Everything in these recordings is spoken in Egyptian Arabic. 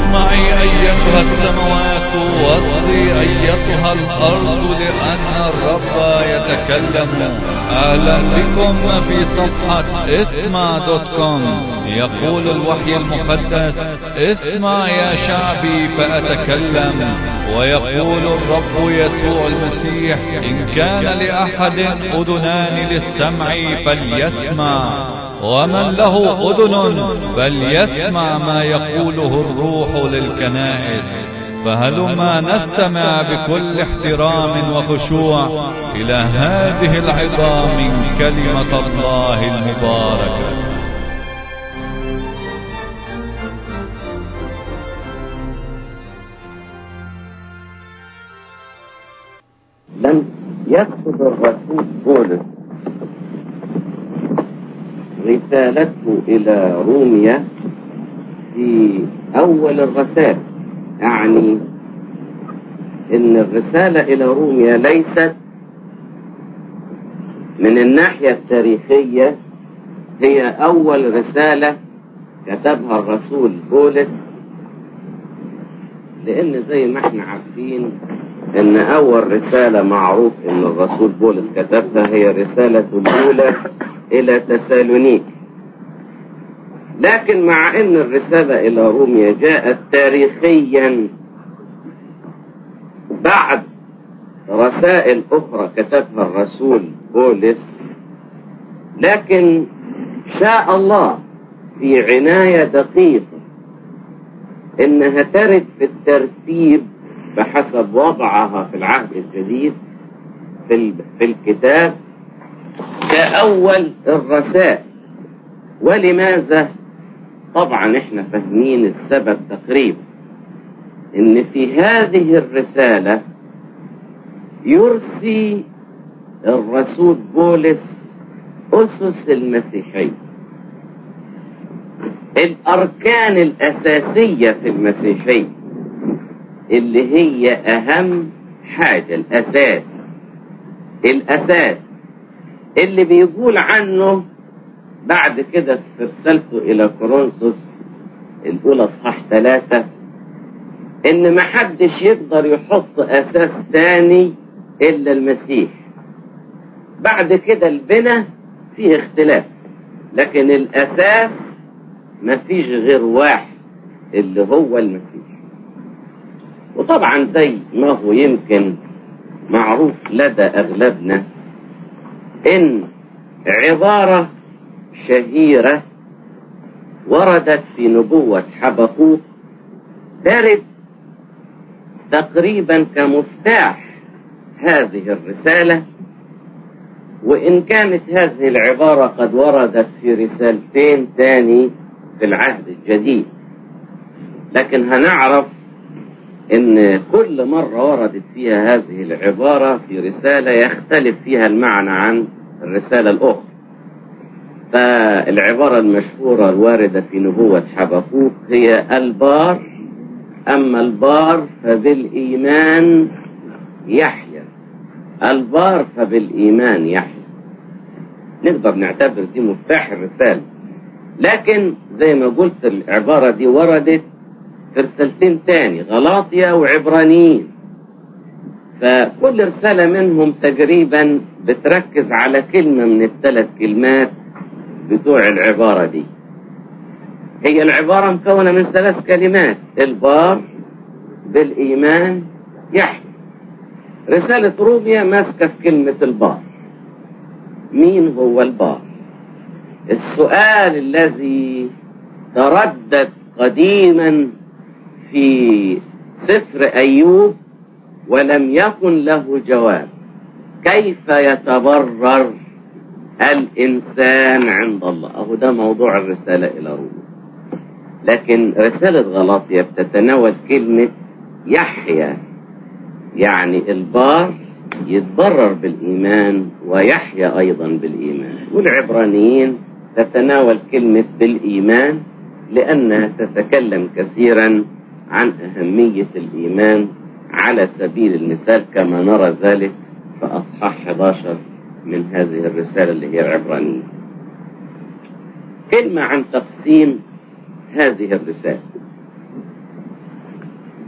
اسمعي أيتها السماوات واصغي أيتها الأرض لأن الرب يتكلم أهلا بكم في صفحة اسمع دوت كوم يقول الوحي المقدس اسمع يا شعبي فأتكلم ويقول الرب يسوع المسيح إن كان لأحد أذنان للسمع فليسمع ومن له أذن فليسمع ما يقوله الروح للكنائس فهلما نستمع بكل احترام وخشوع إلى هذه العظام من كلمة الله المباركة لم يقصد الرسول بولس رسالته إلى روميا في أول الرسائل يعني إن الرسالة إلى روميا ليست من الناحية التاريخية هي أول رسالة كتبها الرسول بولس لأن زي ما احنا عارفين إن أول رسالة معروف إن الرسول بولس كتبها هي رسالة الأولى إلى تسالونيك لكن مع أن الرسالة إلى روميا جاءت تاريخيا بعد رسائل أخرى كتبها الرسول بولس لكن شاء الله في عناية دقيقة إنها ترد في الترتيب بحسب وضعها في العهد الجديد في, في الكتاب كأول الرسائل ولماذا طبعا احنا فاهمين السبب تقريبا ان في هذه الرسالة يرسي الرسول بولس أسس المسيحية الأركان الأساسية في المسيحية اللي هي أهم حاجة الأساس الأساس اللي بيقول عنه بعد كده في رسالته إلى كورنثوس الأولى صح ثلاثة إن محدش يقدر يحط أساس تاني إلا المسيح بعد كده البنى فيه اختلاف لكن الأساس مفيش غير واحد اللي هو المسيح وطبعا زي ما هو يمكن معروف لدى أغلبنا إن عبارة شهيرة وردت في نبوة حبقوق ترد تقريبا كمفتاح هذه الرسالة وإن كانت هذه العبارة قد وردت في رسالتين تاني في العهد الجديد لكن هنعرف إن كل مرة وردت فيها هذه العبارة في رسالة يختلف فيها المعنى عن الرسالة الأخرى فالعبارة المشهورة الواردة في نبوة حبقوق هي البار أما البار فبالإيمان يحيى البار فبالإيمان يحيى نقدر نعتبر دي مفتاح الرسالة لكن زي ما قلت العبارة دي وردت في رسالتين تاني غلاطيا وعبرانيين فكل رسالة منهم تقريبا بتركز على كلمة من الثلاث كلمات بتوع العبارة دي هي العبارة مكونة من ثلاث كلمات البار بالإيمان يحيى رسالة روميا ماسكة في كلمة البار مين هو البار السؤال الذي تردد قديما في سفر أيوب ولم يكن له جواب كيف يتبرر الإنسان عند الله أهو ده موضوع الرسالة إلى روما لكن رسالة غلاطية بتتناول كلمة يحيى يعني البار يتبرر بالإيمان ويحيى أيضا بالإيمان والعبرانيين تتناول كلمة بالإيمان لأنها تتكلم كثيرا عن أهمية الإيمان على سبيل المثال كما نرى ذلك في أصحاح 11 من هذه الرسالة اللي هي العبرانية كلمة عن تقسيم هذه الرسالة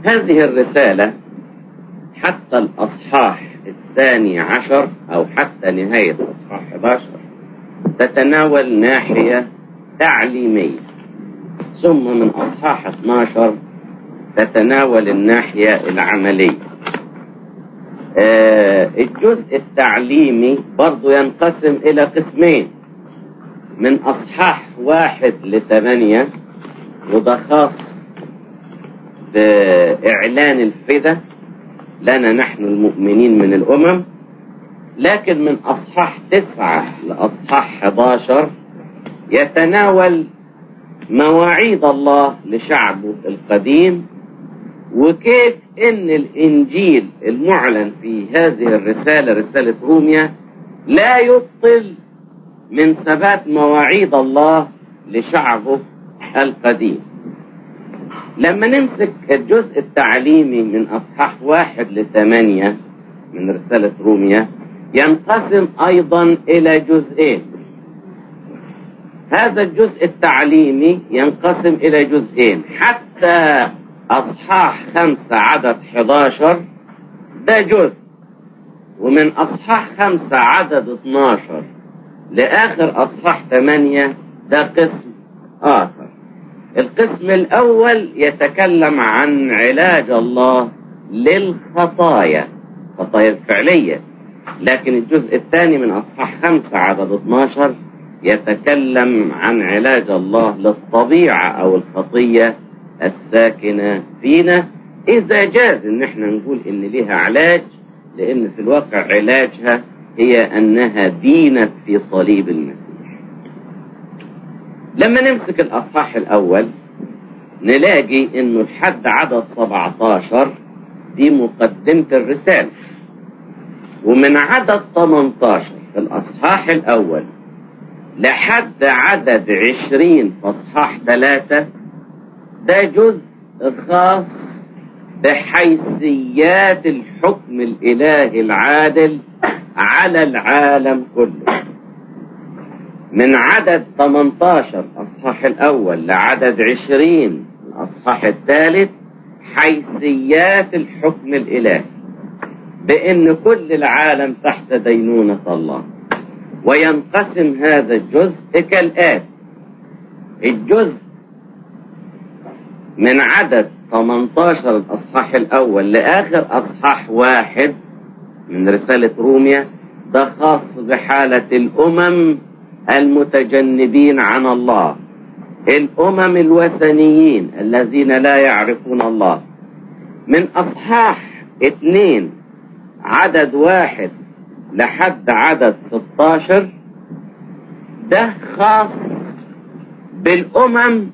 هذه الرسالة حتى الأصحاح الثاني عشر أو حتى نهاية الأصحاح 11 تتناول ناحية تعليمية ثم من أصحاح 12 تتناول الناحية العملية آه الجزء التعليمي برضو ينقسم إلى قسمين من أصحاح واحد لثمانية وده خاص بإعلان الفدا لنا نحن المؤمنين من الأمم لكن من أصحاح تسعة لأصحاح 11 يتناول مواعيد الله لشعبه القديم وكيف ان الانجيل المعلن في هذه الرسالة رسالة روميا لا يبطل من ثبات مواعيد الله لشعبه القديم لما نمسك الجزء التعليمي من اصحاح واحد لثمانية من رسالة روميا ينقسم ايضا الى جزئين هذا الجزء التعليمي ينقسم الى جزئين حتى اصحاح خمسة عدد 11 ده جزء ومن اصحاح خمسة عدد 12 لاخر اصحاح 8 ده قسم اخر القسم الاول يتكلم عن علاج الله للخطايا خطايا الفعلية لكن الجزء الثاني من اصحاح خمسة عدد 12 يتكلم عن علاج الله للطبيعة او الخطية الساكنة فينا اذا جاز ان احنا نقول ان لها علاج لان في الواقع علاجها هي انها دينت في صليب المسيح لما نمسك الاصحاح الاول نلاقي انه الحد عدد 17 دي مقدمة الرسالة ومن عدد 18 في الاصحاح الاول لحد عدد 20 في اصحاح 3 ده جزء خاص بحيثيات الحكم الالهي العادل على العالم كله من عدد 18 الاصحاح الاول لعدد 20 الاصحاح الثالث حيثيات الحكم الالهي بان كل العالم تحت دينونة الله وينقسم هذا الجزء كالآتي الجزء من عدد 18 الأصحاح الأول لآخر أصحاح واحد من رسالة روميا ده خاص بحالة الأمم المتجنبين عن الله الأمم الوثنيين الذين لا يعرفون الله من أصحاح اثنين عدد واحد لحد عدد 16 ده خاص بالأمم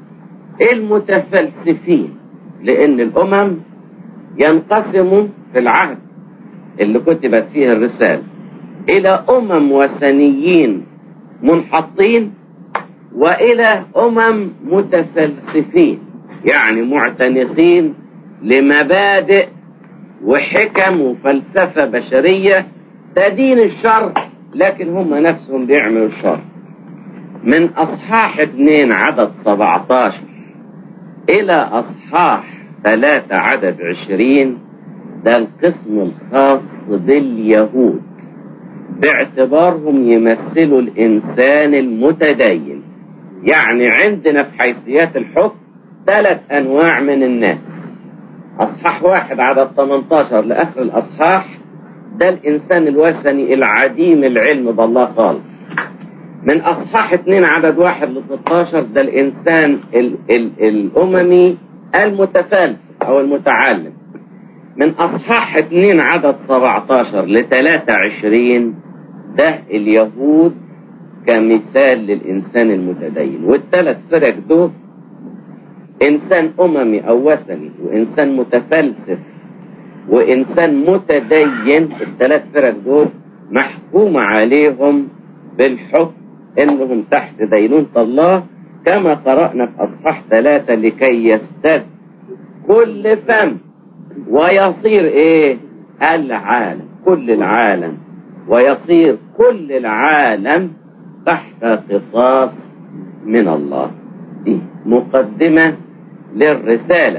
المتفلسفين لأن الأمم ينقسموا في العهد اللي كتبت فيه الرسالة إلى أمم وثنيين منحطين وإلى أمم متفلسفين يعني معتنقين لمبادئ وحكم وفلسفة بشرية تدين الشر لكن هم نفسهم بيعملوا الشر من أصحاح 2 عدد 17 إلى أصحاح 3 عدد 20 ده القسم الخاص باليهود باعتبارهم يمثلوا الإنسان المتدين يعني عندنا في حيثيات الحكم ثلاث أنواع من الناس أصحاح واحد عدد 18 لآخر الأصحاح ده الإنسان الوثني العديم العلم بالله خالص من أصحاح اتنين عدد واحد ل 16 ده الإنسان ال ال الأممي المتفلسف أو المتعلم من أصحاح اتنين عدد 17 ل 23 ده اليهود كمثال للإنسان المتدين والثلاث فرق دول إنسان أممي أو وثني وإنسان متفلسف وإنسان متدين الثلاث فرق دول محكوم عليهم بالحكم إنهم تحت دينونة الله كما قرأنا في أصحاح ثلاثة لكي يستد كل فم ويصير إيه العالم كل العالم ويصير كل العالم تحت قصاص من الله دي مقدمة للرسالة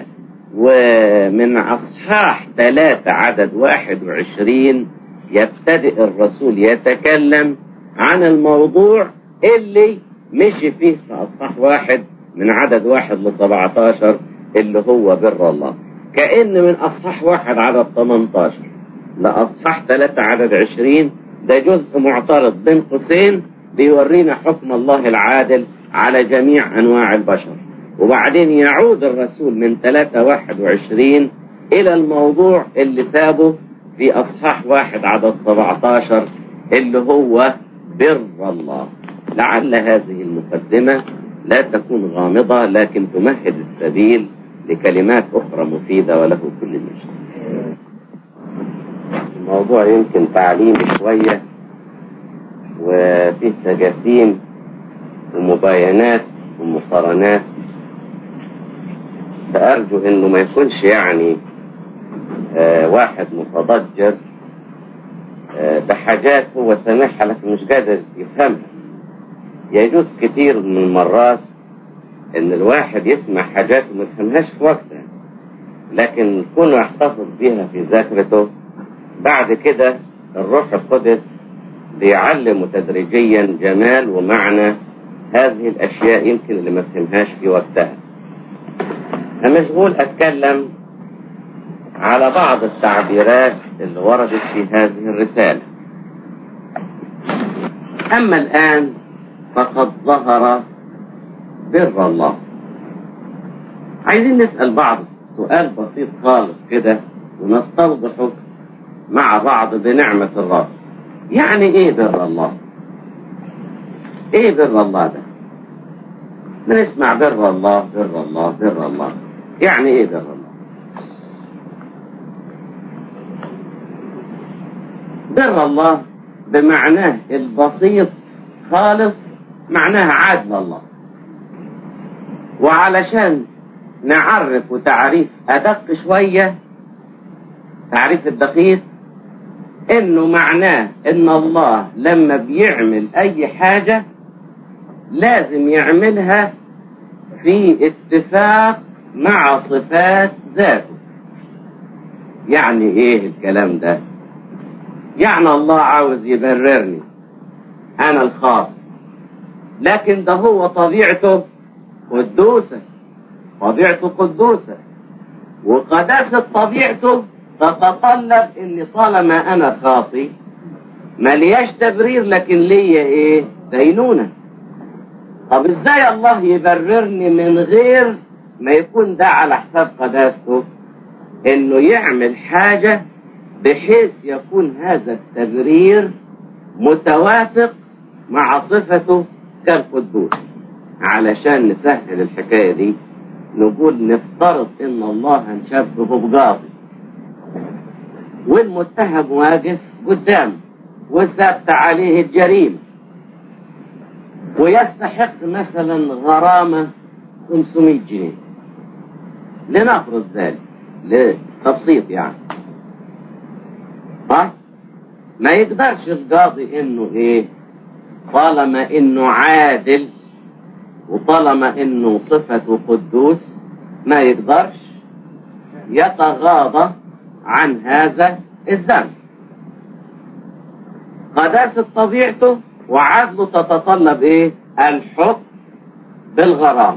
ومن أصحاح ثلاثة عدد واحد وعشرين يبتدئ الرسول يتكلم عن الموضوع اللي مشي فيه في أصحاح واحد من عدد واحد ل 17 اللي هو بر الله كأن من أصحاح واحد عدد 18 لأصحاح ثلاثة عدد 20 ده جزء معترض بين قوسين بيورينا حكم الله العادل على جميع أنواع البشر وبعدين يعود الرسول من 3 21 إلى الموضوع اللي سابه في أصحاح واحد عدد 17 اللي هو بر الله لعل هذه المقدمة لا تكون غامضة لكن تمهد السبيل لكلمات أخرى مفيدة وله كل المجد الموضوع يمكن تعليمي شوية وفيه تجاسيم ومباينات ومقارنات فأرجو إنه ما يكونش يعني آه واحد متضجر آه بحاجات هو سامعها لكن مش قادر يفهمها يجوز كتير من المرات ان الواحد يسمع حاجات وما يفهمهاش في وقتها لكن كونه يحتفظ بيها في ذاكرته بعد كده الروح القدس بيعلمه تدريجيا جمال ومعنى هذه الاشياء يمكن اللي ما فهمهاش في وقتها انا مشغول اتكلم على بعض التعبيرات اللي وردت في هذه الرسالة اما الان فقد ظهر بر الله عايزين نسأل بعض سؤال بسيط خالص كده ونستوضحه مع بعض بنعمة الرب يعني ايه بر الله ايه بر الله ده بنسمع بر الله بر الله بر الله يعني ايه بر الله بر الله بمعناه البسيط خالص معناها عدل الله وعلشان نعرف تعريف أدق شوية تعريف الدقيق إنه معناه إن الله لما بيعمل أي حاجة لازم يعملها في اتفاق مع صفات ذاته يعني إيه الكلام ده يعني الله عاوز يبررني أنا الخاطئ لكن ده هو طبيعته قدوسة طبيعته قدوسة وقداسة طبيعته تتطلب ان طالما انا خاطي ما لياش تبرير لكن ليا ايه دينونة طب ازاي الله يبررني من غير ما يكون ده على حساب قداسته انه يعمل حاجة بحيث يكون هذا التبرير متوافق مع صفته كالقدوس علشان نسهل الحكاية دي نقول نفترض ان الله هنشبهه بقاضي والمتهم واقف قدامه وثبت عليه الجريمة ويستحق مثلا غرامة 500 جنيه لنفرض ذلك لتبسيط يعني ها ما يقدرش القاضي انه ايه طالما انه عادل وطالما انه صفته قدوس ما يقدرش يتغاضى عن هذا الذنب قداسة طبيعته وعدله تتطلب ايه الحكم بالغرام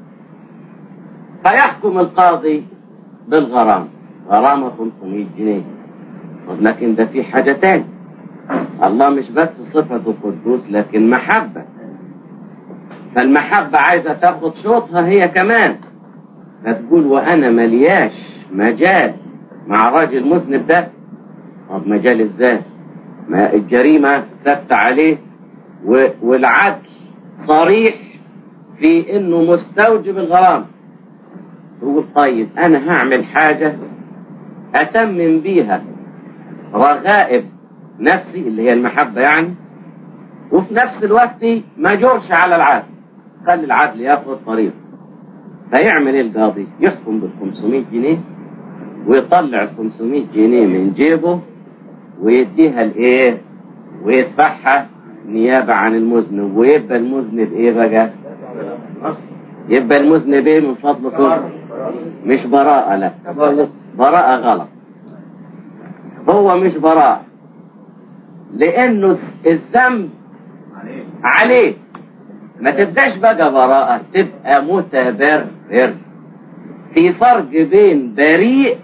فيحكم القاضي بالغرام غرامة 500 جنيه لكن ده في حاجة تاني الله مش بس صفته قدوس لكن محبة فالمحبة عايزة تاخد شوطها هي كمان فتقول وأنا ملياش مجال مع راجل مذنب ده طب مجال ازاي ما الجريمة ثابتة عليه والعدل صريح في انه مستوجب الغرام تقول طيب انا هعمل حاجة اتمم بيها رغائب نفسي اللي هي المحبة يعني وفي نفس الوقت ما جورش على العدل خلي العدل ياخد طريقه فيعمل ايه القاضي يحكم بال 500 جنيه ويطلع ال 500 جنيه من جيبه ويديها لايه ويدفعها نيابة عن المذنب ويبقى المذنب ايه بقى يبقى المذنب ايه من فضلكم مش براءة لا براءة غلط هو مش براءة لانه الذنب عليه ما تبقاش بقى براءة تبقى متبرر في فرق بين بريء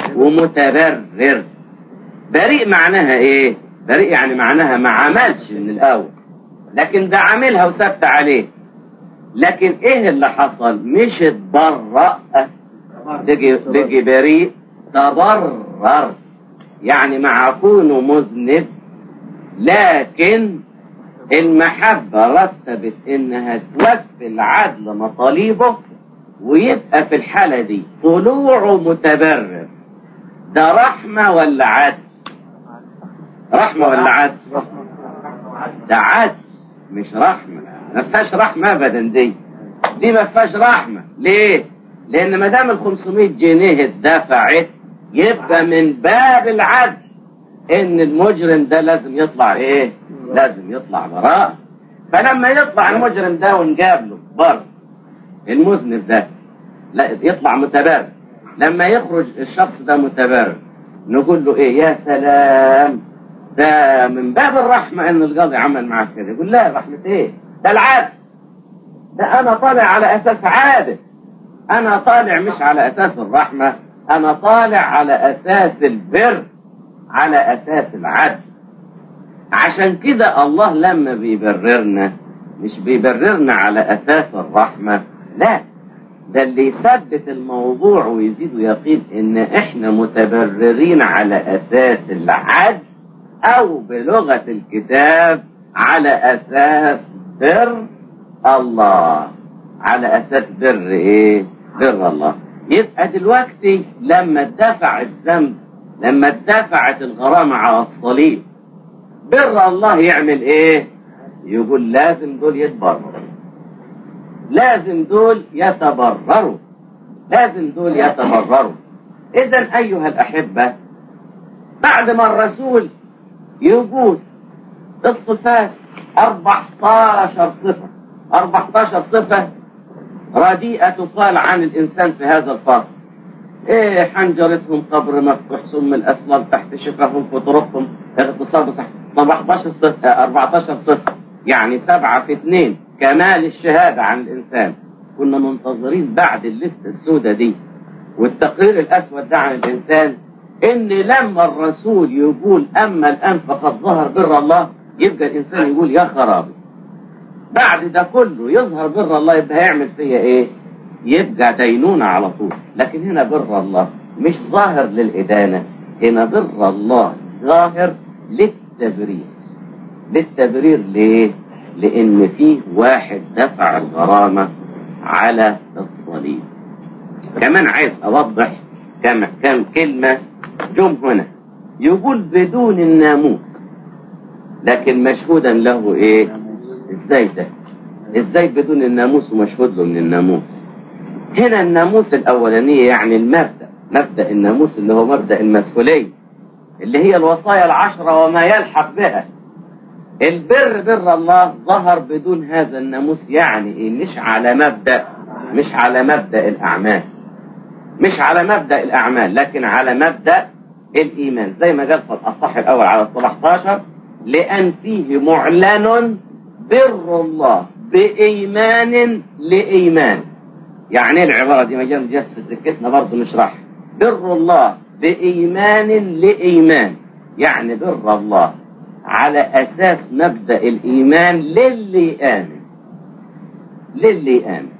ومتبرر بريء معناها ايه بريء يعني معناها ما عملش من الاول لكن ده عاملها وثبت عليه لكن ايه اللي حصل مش اتبرأ بيجي بيجي بريء تبرر يعني مع كونه مذنب لكن المحبة رتبت انها توفي العدل مطالبه ويبقى في الحالة دي طلوعه متبرر ده رحمة ولا عدل رحمة ولا عدل ده عدل مش رحمة ما فيهاش رحمة ابدا دي دي ما فيهاش رحمة ليه لان ما دام ال 500 جنيه اتدفعت يبقى من باب العدل ان المجرم ده لازم يطلع ايه لازم يطلع براء فلما يطلع المجرم ده ونقابله بره المذنب ده لا يطلع متبرر لما يخرج الشخص ده متبرر نقول له ايه يا سلام ده من باب الرحمة ان القاضي عمل معك كده يقول لا رحمة ايه ده العدل ده انا طالع على اساس عادل انا طالع مش على اساس الرحمة انا طالع على اساس البر على اساس العدل عشان كده الله لما بيبررنا مش بيبررنا على اساس الرحمة لا ده اللي يثبت الموضوع ويزيد يقين ان احنا متبررين على اساس العدل او بلغة الكتاب على اساس بر الله على اساس بر ايه بر الله يبقى دلوقتي لما اتدفع الذنب لما اتدفعت الغرامة على الصليب بر الله يعمل ايه يقول لازم دول يتبرروا لازم دول يتبرروا لازم دول يتبرروا اذا ايها الاحبة بعد ما الرسول يقول الصفات 14 صفة 14 صفة رديئة تقال عن الإنسان في هذا الفصل إيه حنجرتهم قبر مفتوح سم الأسلام تحت شفاهم في طرقهم اغتصاب صح 17 صفة 14 صفة يعني سبعة في اثنين كمال الشهادة عن الإنسان كنا منتظرين بعد الليست السوداء دي والتقرير الأسود ده عن الإنسان إن لما الرسول يقول أما الآن فقد ظهر بر الله يبقى الإنسان يقول يا خرابي بعد ده كله يظهر بر الله يبقى هيعمل فيا إيه؟ يبقى دينونة على طول لكن هنا بر الله مش ظاهر للإدانة هنا بر الله ظاهر للتبرير للتبرير ليه؟ لأن فيه واحد دفع الغرامة على الصليب كمان عايز أوضح كم كم كلمة جم هنا يقول بدون الناموس لكن مشهودا له ايه ازاي ده ازاي بدون الناموس ومشهود له من الناموس هنا الناموس الاولانية يعني المبدأ مبدأ الناموس اللي هو مبدأ المسؤولية اللي هي الوصايا العشرة وما يلحق بها البر بر الله ظهر بدون هذا الناموس يعني ايه مش على مبدأ مش على مبدأ الأعمال مش على مبدأ الأعمال لكن على مبدأ الإيمان زي ما قال في الأصح الأول على 17 لأن فيه معلن بر الله بإيمان لإيمان يعني ايه العبارة دي ما جاء في سكتنا برضه نشرح بر الله بإيمان لإيمان يعني بر الله على أساس مبدأ الإيمان للي آمن للي آمن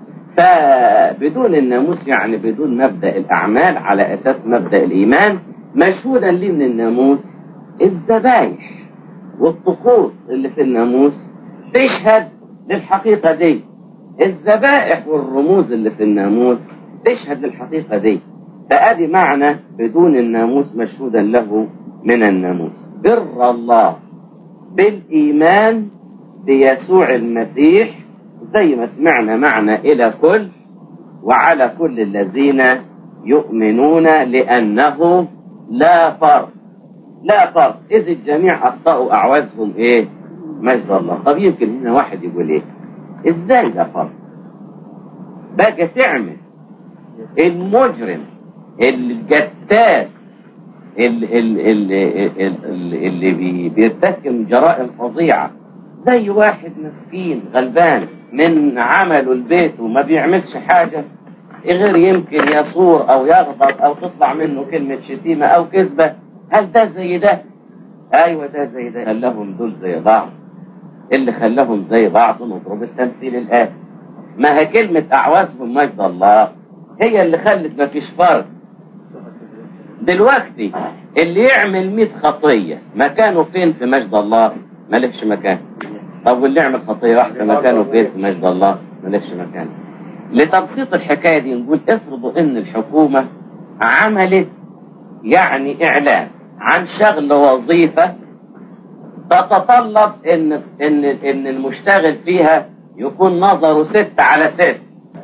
فبدون الناموس يعني بدون مبدأ الأعمال على أساس مبدأ الإيمان مشهودا لي من الناموس الذبايح والطقوس اللي في الناموس تشهد للحقيقة دي الذبائح والرموز اللي في الناموس تشهد للحقيقة دي فأدي معنى بدون الناموس مشهودا له من الناموس بر الله بالإيمان بيسوع المسيح زي ما سمعنا معنى إلى كل وعلى كل الذين يؤمنون لأنه لا فرق لا فرق إذ الجميع أخطأوا أعوزهم إيه مجد الله طب يمكن هنا واحد يقول إيه إزاي ده فرق بقى تعمل المجرم الجتاز اللي, اللي, اللي, اللي بي- بيرتكب جرائم فظيعة زي واحد مسكين غلبان من عمله البيت وما بيعملش حاجة غير يمكن يصور او يغضب او تطلع منه كلمة شتيمة او كذبة هل ده زي ده ايوه ده زي ده خلاهم دول زي بعض اللي خلاهم زي بعض نضرب التمثيل الآتي ما هي كلمة أعوازهم مجد الله هي اللي خلت ما فيش فرق دلوقتي اللي يعمل 100 خطية مكانه فين في مجد الله مالكش مكان طب واللي يعمل خطية واحدة مكانه فين في مجد الله مالكش مكان لتبسيط الحكاية دي نقول افرضوا ان الحكومة عملت يعني اعلان عن شغل وظيفة تتطلب ان ان ان المشتغل فيها يكون نظره ست على ست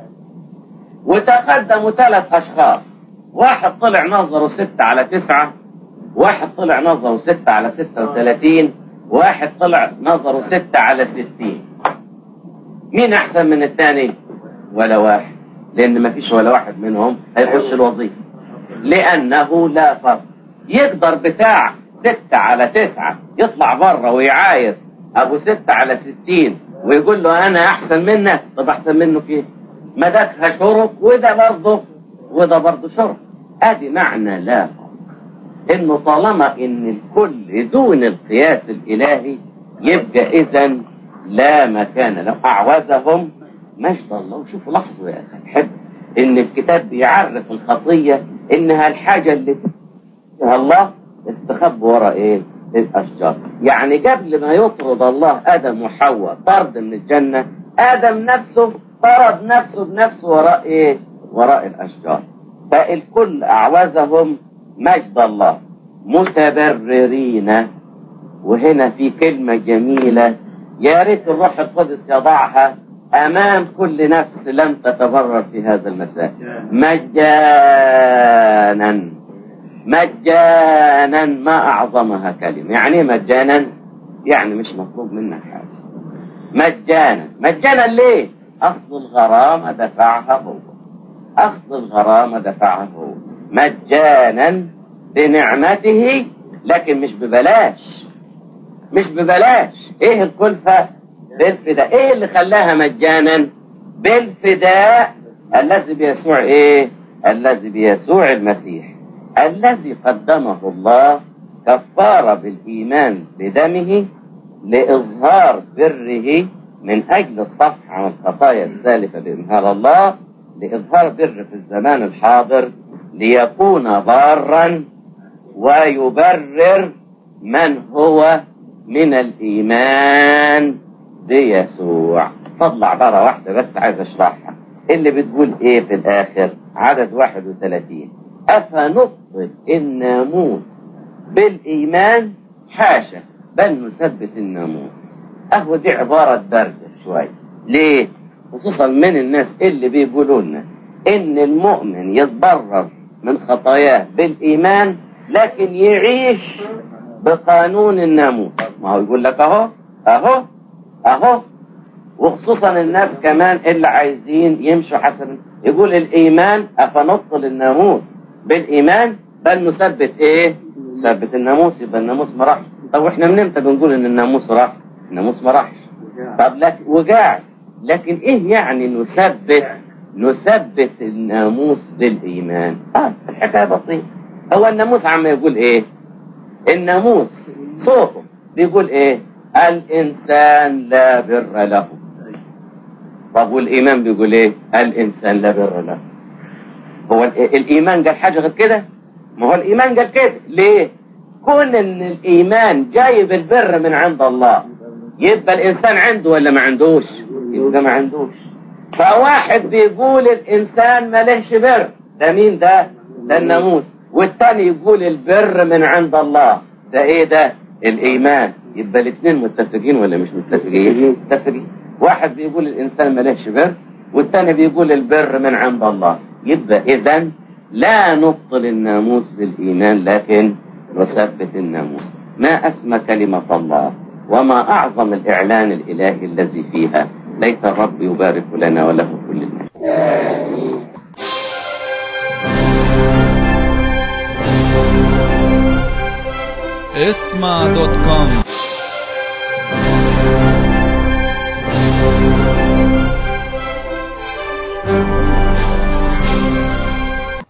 وتقدموا ثلاث اشخاص واحد طلع نظره ست على تسعة واحد طلع نظره ست على ستة وثلاثين واحد طلع نظره ست على ستين مين احسن من الثاني ولا واحد لان ما فيش ولا واحد منهم هيخش الوظيفة لانه لا فرق يقدر بتاع ستة على تسعة يطلع بره ويعاير ابو ستة على ستين ويقول له انا احسن منك طب احسن منه كيف ما ده شرط وده برضه وده برضه شرط ادي معنى لا فرق انه طالما ان الكل دون القياس الالهي يبقى اذا لا مكان له اعوزهم مجد الله وشوفوا لاحظوا يا اخي حب ان الكتاب بيعرف الخطيه انها الحاجه اللي فيها الله استخبى ورا ايه الاشجار يعني قبل ما يطرد الله ادم وحواء طرد من الجنه ادم نفسه طرد نفسه بنفسه وراء ايه وراء الاشجار فالكل اعوزهم مجد الله متبررين وهنا في كلمة جميلة يا ريت الروح القدس يضعها أمام كل نفس لم تتبرر في هذا المساء مجانا مجانا ما أعظمها كلمة يعني إيه مجانا يعني مش مطلوب منك حاجة مجانا مجانا ليه أصل الغرامة دفعها هو أصل الغرامة دفعها هو مجانا بنعمته لكن مش ببلاش مش ببلاش ايه الكلفة بالفداء ايه اللي خلاها مجانا بالفداء الذي بيسوع ايه الذي بيسوع المسيح الذي قدمه الله كفارة بالإيمان بدمه لإظهار بره من أجل الصفح عن الخطايا السالفة بإمهال الله لإظهار بر في الزمان الحاضر ليكون بارا ويبرر من هو من الإيمان بيسوع فضل عبارة واحدة بس عايز أشرحها اللي بتقول إيه في الآخر عدد 31 أفنبطل الناموس بالإيمان حاشا بل نثبت الناموس أهو دي عبارة باردة شوية ليه؟ خصوصا من الناس اللي بيقولوا لنا إن المؤمن يتبرر من خطاياه بالإيمان لكن يعيش بقانون الناموس ما هو يقول لك أهو أهو أهو وخصوصا الناس كمان اللي عايزين يمشوا حسب يقول الإيمان أفنبطل الناموس بالإيمان بل نثبت إيه؟ نثبت الناموس يبقى الناموس ما راحش طب واحنا من امتى بنقول ان الناموس راح؟ الناموس ما راحش طب لكن وقاعد لكن ايه يعني نثبت نثبت الناموس بالايمان اه الحكايه بسيطه هو الناموس عم يقول ايه الناموس صوته بيقول ايه الانسان لا بر له طب والايمان بيقول ايه الانسان لا بر له هو ال- الايمان قال حاجه غير كده ما هو الايمان قال كده ليه كون ان الايمان جايب البر من عند الله يبقى الانسان عنده ولا ما عندوش يبقى ما عندوش فواحد بيقول الانسان مالهش بر ده مين ده ده الناموس والتاني يقول البر من عند الله ده ايه ده الايمان يبقى الاثنين متفقين ولا مش متفقين متفقين واحد بيقول الانسان مالهش بر والتاني بيقول البر من عند الله يبقى اذا لا نبطل الناموس بالايمان لكن نثبت الناموس ما اسمى كلمه الله وما اعظم الاعلان الالهي الذي فيها ليت الرب يبارك لنا وله كل المجد اسمع دوت كوم